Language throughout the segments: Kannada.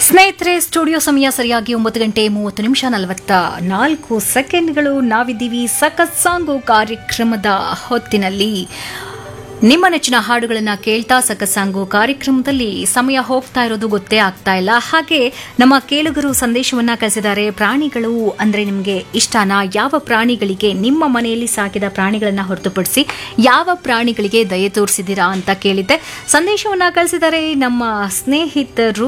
ಸ್ನೇಹಿತರೆ ಸ್ಟುಡಿಯೋ ಸಮಯ ಸರಿಯಾಗಿ ಒಂಬತ್ತು ಗಂಟೆ ಮೂವತ್ತು ನಿಮಿಷ ನಲವತ್ತ ನಾಲ್ಕು ಸೆಕೆಂಡ್ಗಳು ನಾವಿದ್ದೀವಿ ಸಖತ್ ಸಾಂಗು ಕಾರ್ಯಕ್ರಮದ ಹೊತ್ತಿನಲ್ಲಿ ನಿಮ್ಮ ನೆಚ್ಚಿನ ಹಾಡುಗಳನ್ನ ಕೇಳ್ತಾ ಸಖತ್ ಸಾಂಗು ಕಾರ್ಯಕ್ರಮದಲ್ಲಿ ಸಮಯ ಹೋಗ್ತಾ ಇರೋದು ಗೊತ್ತೇ ಆಗ್ತಾ ಇಲ್ಲ ಹಾಗೆ ನಮ್ಮ ಕೇಳುಗರು ಸಂದೇಶವನ್ನ ಕಳಿಸಿದ್ದಾರೆ ಪ್ರಾಣಿಗಳು ಅಂದ್ರೆ ನಿಮಗೆ ಇಷ್ಟನಾ ಯಾವ ಪ್ರಾಣಿಗಳಿಗೆ ನಿಮ್ಮ ಮನೆಯಲ್ಲಿ ಸಾಕಿದ ಪ್ರಾಣಿಗಳನ್ನ ಹೊರತುಪಡಿಸಿ ಯಾವ ಪ್ರಾಣಿಗಳಿಗೆ ದಯೆ ತೋರಿಸಿದ್ದೀರಾ ಅಂತ ಕೇಳಿದ್ದೆ ಸಂದೇಶವನ್ನ ಕಳಿಸಿದ್ದಾರೆ ನಮ್ಮ ಸ್ನೇಹಿತರು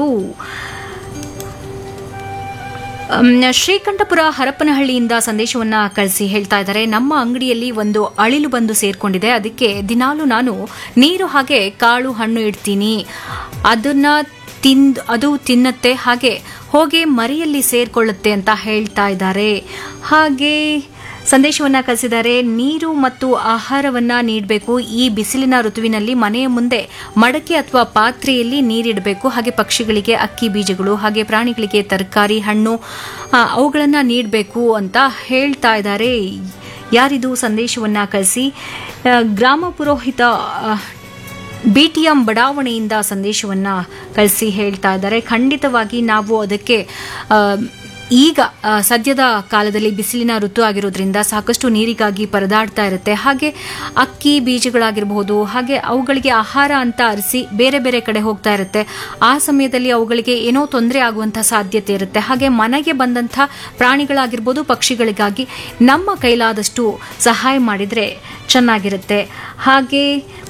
ಅಮ್, ಶ್ರೀಕಂಠಪುರ ಹರಪನಹಳ್ಳಿಯಿಂದ ಸಂದೇಶವನ್ನ ಕಳಿಸಿ ಹೇಳ್ತಾ ಇದ್ದಾರೆ ನಮ್ಮ ಅಂಗಡಿಯಲ್ಲಿ ಒಂದು ಅಳಿಲು ಬಂದು ಸೇರ್ಕೊಂಡಿದೆ ಅದಕ್ಕೆ ದಿನಾಲು ನಾನು ನೀರು ಹಾಗೆ ಕಾಳು ಹಣ್ಣು ಇಡ್ತೀನಿ ಅದನ್ನ ತಿಂದ್ ಅದು ತಿನ್ನತ್ತೆ ಹಾಗೆ ಹೋಗಿ ಮರಿಯಲ್ಲಿ ಸೇರ್ಕೊಳ್ಳುತ್ತೆ ಅಂತ ಹೇಳ್ತಾ ಇದ್ದಾರೆ ಹಾಗೆ ಸಂದೇಶವನ್ನ ಕಳಿಸಿದ್ದಾರೆ ನೀರು ಮತ್ತು ಆಹಾರವನ್ನ ನೀಡಬೇಕು ಈ ಬಿಸಿಲಿನ ಋತುವಿನಲ್ಲಿ ಮನೆಯ ಮುಂದೆ ಮಡಕೆ ಅಥವಾ ಪಾತ್ರೆಯಲ್ಲಿ ನೀರಿಡಬೇಕು ಹಾಗೆ ಪಕ್ಷಿಗಳಿಗೆ ಅಕ್ಕಿ ಬೀಜಗಳು ಹಾಗೆ ಪ್ರಾಣಿಗಳಿಗೆ ತರಕಾರಿ ಹಣ್ಣು ಆ, ಅವುಗಳನ್ನ ನೀಡಬೇಕು ಅಂತ ಹೇಳ್ತಾ ಇದ್ದಾರೆ ಯಾರಿದು ಸಂದೇಶವನ್ನ ಕಳಿಸಿ ಆ, ಗ್ರಾಮ ಪುರೋಹಿತ ಆ, ಬಿಟಿಎಂ ಬಡಾವಣೆಯಿಂದ ಸಂದೇಶವನ್ನ ಕಳಿಸಿ ಹೇಳ್ತಾ ಇದ್ದಾರೆ ಖಂಡಿತವಾಗಿ ನಾವು ಅದಕ್ಕೆ ಆ, ಈಗ ಆ, ಸದ್ಯದ ಕಾಲದಲ್ಲಿ ಬಿಸಿಲಿನ ಋತು ಆಗಿರೋದ್ರಿಂದ ಸಾಕಷ್ಟು ನೀರಿಗಾಗಿ ಪರದಾಡ್ತಾ ಇರುತ್ತೆ ಹಾಗೆ ಅಕ್ಕಿ ಬೀಜಗಳಾಗಿರಬಹುದು ಹಾಗೆ ಅವುಗಳಿಗೆ ಆಹಾರ ಅಂತ ಅರಿಸಿ ಬೇರೆ ಬೇರೆ ಕಡೆ ಹೋಗ್ತಾ ಇರುತ್ತೆ ಆ ಸಮಯದಲ್ಲಿ ಅವುಗಳಿಗೆ ಏನೋ ತೊಂದರೆ ಆಗುವಂಥ ಸಾಧ್ಯತೆ ಇರುತ್ತೆ ಹಾಗೆ ಮನೆಗೆ ಬಂದಂಥ ಪ್ರಾಣಿಗಳಾಗಿರ್ಬೋದು ಪಕ್ಷಿಗಳಿಗಾಗಿ ನಮ್ಮ ಕೈಲಾದಷ್ಟು ಸಹಾಯ ಮಾಡಿದರೆ ಚೆನ್ನಾಗಿರುತ್ತೆ ಹಾಗೆ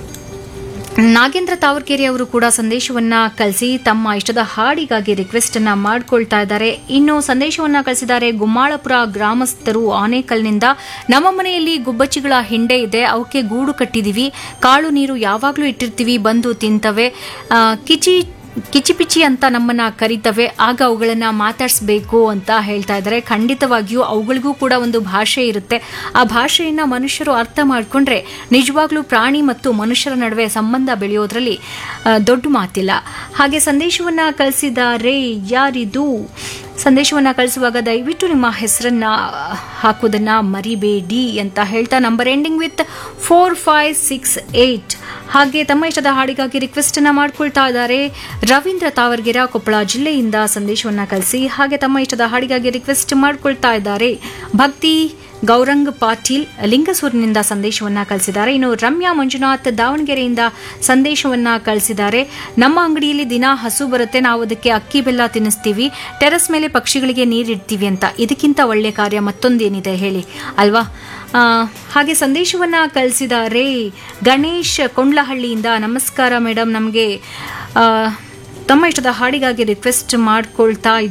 ನಾಗೇಂದ್ರ ತಾವರ್ಕೆರೆ ಅವರು ಕೂಡ ಸಂದೇಶವನ್ನ ಕಳಿಸಿ ತಮ್ಮ ಇಷ್ಟದ ಹಾಡಿಗಾಗಿ ರಿಕ್ವೆಸ್ಟ್ ಅನ್ನ ಮಾಡ್ಕೊಳ್ತಾ ಇದ್ದಾರೆ ಇನ್ನು ಸಂದೇಶವನ್ನ ಕಳಿಸಿದ್ದಾರೆ ಗುಮ್ಮಾಳಪುರ ಗ್ರಾಮಸ್ಥರು ಆನೇಕಲ್ನಿಂದ ನಮ್ಮ ಮನೆಯಲ್ಲಿ ಗುಬ್ಬಚ್ಚಿಗಳ ಹಿಂಡೆ ಇದೆ ಅವಕ್ಕೆ ಗೂಡು ಕಟ್ಟಿದೀವಿ ಕಾಳು ನೀರು ಯಾವಾಗಲೂ ಇಟ್ಟಿರ್ತೀವಿ ಬಂದು ತಿಂತವೆ ಆ, ಕಿಚಿ ಕಿಚಿಪಿಚಿ ಅಂತ ನಮ್ಮನ್ನ ಕರೀತವೆ ಆಗ ಅವುಗಳನ್ನ ಮಾತಾಡಿಸ್ಬೇಕು ಅಂತ ಹೇಳ್ತಾ ಇದ್ದಾರೆ ಖಂಡಿತವಾಗಿಯೂ ಅವುಗಳಿಗೂ ಕೂಡ ಒಂದು ಭಾಷೆ ಇರುತ್ತೆ ಆ ಭಾಷೆಯನ್ನ ಮನುಷ್ಯರು ಅರ್ಥ ಮಾಡಿಕೊಂಡ್ರೆ ನಿಜವಾಗ್ಲೂ ಪ್ರಾಣಿ ಮತ್ತು ಮನುಷ್ಯರ ನಡುವೆ ಸಂಬಂಧ ಬೆಳೆಯೋದ್ರಲ್ಲಿ ಆ, ದೊಡ್ಡ ಮಾತಿಲ್ಲ ಹಾಗೆ ಸಂದೇಶವನ್ನ ಕಳಿಸಿದ್ದಾರೆ ಯಾರಿದು ಸಂದೇಶವನ್ನ ಕಳಿಸುವಾಗ ದಯವಿಟ್ಟು ನಿಮ್ಮ ಹೆಸರನ್ನ ಹಾಕೋದನ್ನ ಮರಿಬೇಡಿ ಅಂತ ಹೇಳ್ತಾ number ending with four five six eight ಹಾಗೆ ತಮ್ಮ ಇಷ್ಟದ ಹಾಡಿಗಾಗಿ ರಿಕ್ವೆಸ್ಟ್ ಅನ್ನ ಮಾಡ್ಕೊಳ್ತಾ ಇದ್ದಾರೆ ರವೀಂದ್ರ ತಾವರ್ಗೆರ ಕೊಪ್ಪಳ ಜಿಲ್ಲೆಯಿಂದ ಸಂದೇಶವನ್ನ ಕಳಿಸಿ ಹಾಗೆ ತಮ್ಮ ಇಷ್ಟದ ಹಾಡಿಗಾಗಿ ರಿಕ್ವೆಸ್ಟ್ ಮಾಡ್ಕೊಳ್ತಾ ಇದ್ದಾರೆ ಭಕ್ತಿ ಗೌರಂಗ್ ಪಾಟೀಲ್ ಲಿಂಗಸೂರಿನಿಂದ ಸಂದೇಶವನ್ನ ಕಳಿಸಿದ್ದಾರೆ ಇನ್ನು ರಮ್ಯಾ ಮಂಜುನಾಥ್ ದಾವಣಗೆರೆಯಿಂದ ಸಂದೇಶವನ್ನ ಕಳಿಸಿದ್ದಾರೆ ನಮ್ಮ ಅಂಗಡಿಯಲ್ಲಿ ದಿನ ಹಸು ಬರುತ್ತೆ ನಾವು ಅದಕ್ಕೆ ಅಕ್ಕಿ ಬೆಲ್ಲ ತಿನ್ನಿಸ್ತೀವಿ ಟೆರಸ್ ಮೇಲೆ ಪಕ್ಷಿಗಳಿಗೆ ನೀರಿಡ್ತೀವಿ ಅಂತ ಇದಕ್ಕಿಂತ ಒಳ್ಳೆ ಕಾರ್ಯ ಮತ್ತೊಂದೇನಿದೆ ಹೇಳಿ ಅಲ್ವಾ ಆ, ಹಾಗೆ ಸಂದೇಶವನ್ನ ಕಳಿಸಿದ್ದಾರೆ ಗಣೇಶ್ ಕೊಂಡ್ಲಹಳ್ಳಿಯಿಂದ ನಮಸ್ಕಾರ ಮೇಡಮ್ ನಮಗೆ ತಮ್ಮ ಇಷ್ಟದ ಹಾಡಿಗಾಗಿ ರಿಕ್ವೆಸ್ಟ್ ಮಾಡ್ಕೊಳ್ತಾ